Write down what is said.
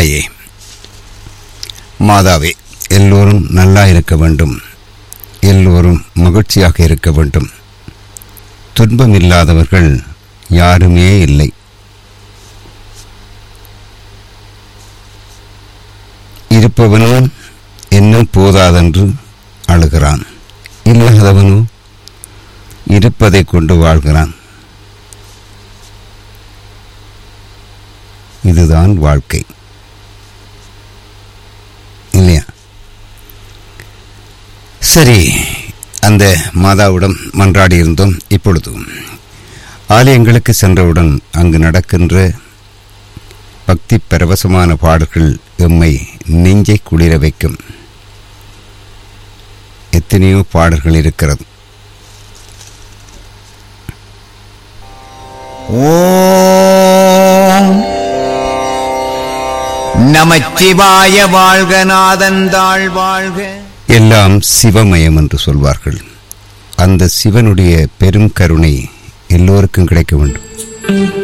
தாயே மாதாவே எல்லோரும் நல்லா இருக்க வேண்டும் எல்லோரும் மகிழ்ச்சியாக இருக்க வேண்டும் துன்பம் இல்லாதவர்கள் யாருமே இல்லை இருப்பவனும் இன்னும் போதாதென்று அழுகிறான் இல்லாதவனோ இருப்பதை கொண்டு வாழ்கிறான் இதுதான் வாழ்க்கை இல்லையா சரி அந்த மாதாவிடம் மன்றாடி இருந்தோம் இப்பொழுது ஆலயங்களுக்கு சென்றவுடன் அங்கு நடக்கின்ற பக்தி பரவசமான பாடல்கள் எம்மை நெஞ்சை குளிர வைக்கும் எத்தனையோ பாடல்கள் இருக்கிறது ஓம் நமச்சிவாய வாழ்க நாதந்தாள் வாழ்க எல்லாம் சிவமயம் என்று சொல்வார்கள் அந்த சிவனுடைய பெரும் கருணை எல்லோருக்கும் கிடைக்க வேண்டும்